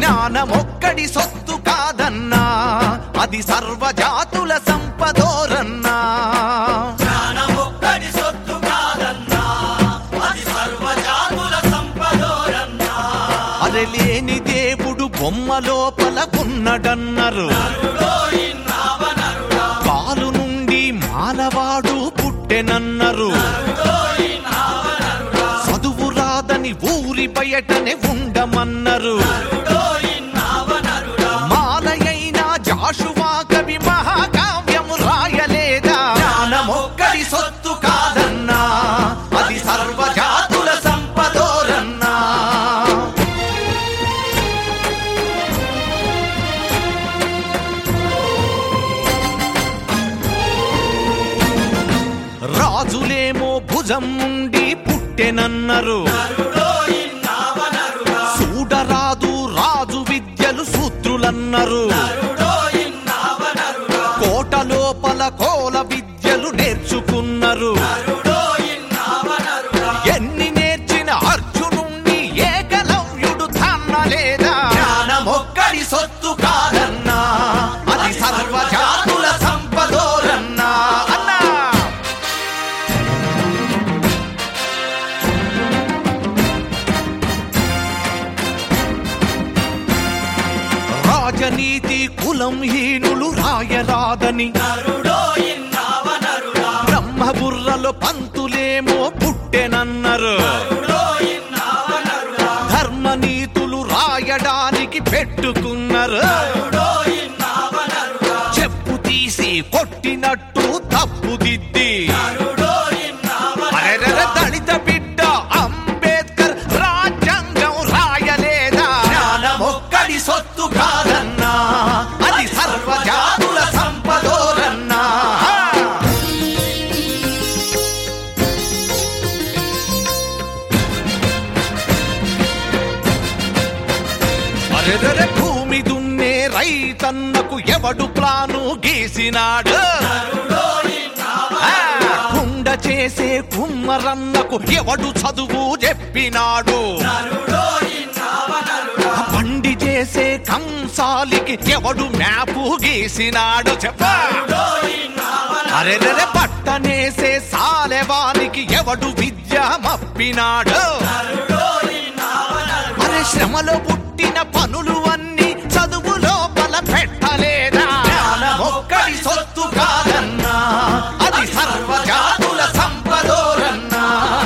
జ్ఞానమొక్కడి సొత్తు కాదన్నా అది సర్వజాతుల సంపదోరన్నా జ్ఞానమొక్కడి సొత్తు కాదన్నా అది సర్వజాతుల సంపదోరన్నా అరే లేని దేవుడు బొమ్మ లోపల ఉన్నడన్నారు నరుడో ఇన్నావ నరుడా కాలు నుండి మానవాడు పుట్టెనన్నారు నరుడో ఇన్నావ నరుడా చదువు రాదని ఊరి బయటనే ఉండమన్నారు నరుడో ఇన్నావ నరుడా మాలయైన జాషువా కవి మహాకావ్యము రాయలేదా జ్ఞానమొక్కడి సొత్తు కాదన్నా అది సర్వజాతుల సంపదోరన్నా రాజులేమో భుజం నుండి పుట్టెనన్నారు నరుడో ఇన్నావ నరుడా చూడరాదు రాజు విద్యలు సూత్రులన్నారు నరుడో ఇన్నావ నరుడా కోట లోపల కోల విద్యలు నేర్చుకున్నారు నరుడో ఇన్నావ నరుడా ఎన్ని నేర్చిన అర్జునుణ్ణి ఏకలవ్యుడు తన్నలేదా జ్ఞానమొక్కడి సొత్తు కాదన్నా అది సర్వజాతుల సంపదోరన్నా అన్నా రాజనీతి కులం హీనులు రాయరాదని నరుడో ఇన్నావ నరుడా బ్రహ్మబుర్రలో పంతులేమో పుట్టెనన్నారు నరుడో ఇన్నావ నరుడా ధర్మనీతులు రాయడానికి పెట్టుకున్నారు నరుడో ఇన్నావ నరుడా చెప్పు తీసి కొట్టినట్టు తప్పు దిద్ది నరుడో ఇన్నావ అరెరెర దళిత బిడ్డ అంబేద్కర్ రాజ్యాంగం రాయలేదా జ్ఞానమొక్కడి సొత్తు కాదన్నా అది సర్వజాతుల సంపదోరన్నా అరెరెర భూమి దున్నే రైతన్నకు ఎవడు ప్లాను గీసినాడు నరుడో ఇన్నావ ఆ, కుండ చేసే కుమ్మరన్నకు ఎవడు చదువు చెప్పినాడు నరుడో ఇన్నావ నరుడా బండి చేసే కంసాలికి ఎవడు మ్యాపు గీసినాడు చెప్ప నరుడో ఇన్నావ అరెరెరె పట్టనేసే సాలెవానికి ఎవడు విద్య మప్పినాడు నరుడో ఇన్నావ నరుడా అరే శ్రమలో పుట్టిన పనులు అన్ని చదువు లోపల పెట్టలేదా జ్ఞానమొక్కడి సొత్తు కాదన్నా అది సర్వజాతుల సంపదోరన్నా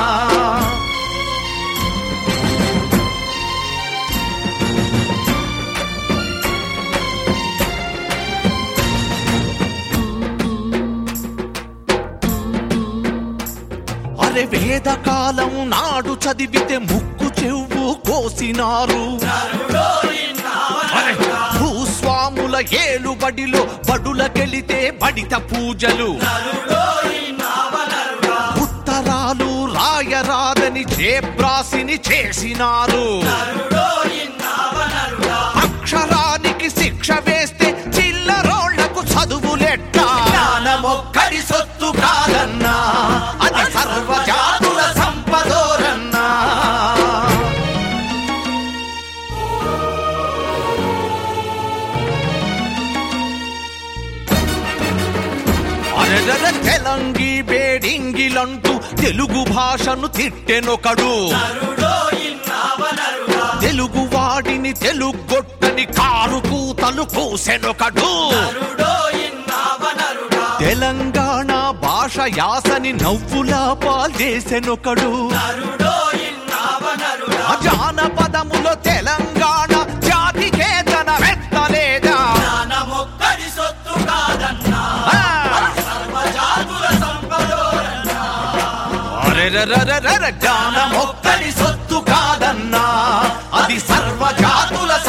అరే వేదకాలం నాడు చదివితే ముక్కు చెవు కోసినారు నరుడో ఇన్నావ నరుడా భూస్వాముల ఏలుబడిలో బడులకెళితే బడిత పూజలు నరుడో ఇన్నావ నరుడా ఉత్తరాలు రాయరాదని జేబ్రాసిని చేసినారు నరుడో ఇన్నావ నరుడా అక్షరానికి శిక్ష వేస్తే చిల్లరోళ్లకు చదువులెట్ట జ్ఞానమొక్కడి సొత్తు కాదన్నా అది సర్వజాతుల సంపదోరన్నా అరెరెర తెలంగి బేడింగిలంటూ తెలుగు భాషను తిట్టెనొకడు నరుడో ఇన్నావ నరుడా తెలుగు వాడిని తెలుగొట్టని కారు కూతలు కూసెనొకడు నరుడో ఇన్నావ నరుడా తెలంగాణ భాష యాసని నవ్వులా పాల్చేసెనొకడు నరుడో ఇన్నావ నరుడా జానపదములో తెలంగాణ జాతికే తన వెత్తలేదా జ్ఞానమొక్కడి సొత్తు కాదన్నా ఆ! సర్వజాతుల సంపదోరన్నా అరెరెరెరెరె జ్ఞానమొక్కడి సొత్తు కాదన్నా అది సర్వజాతుల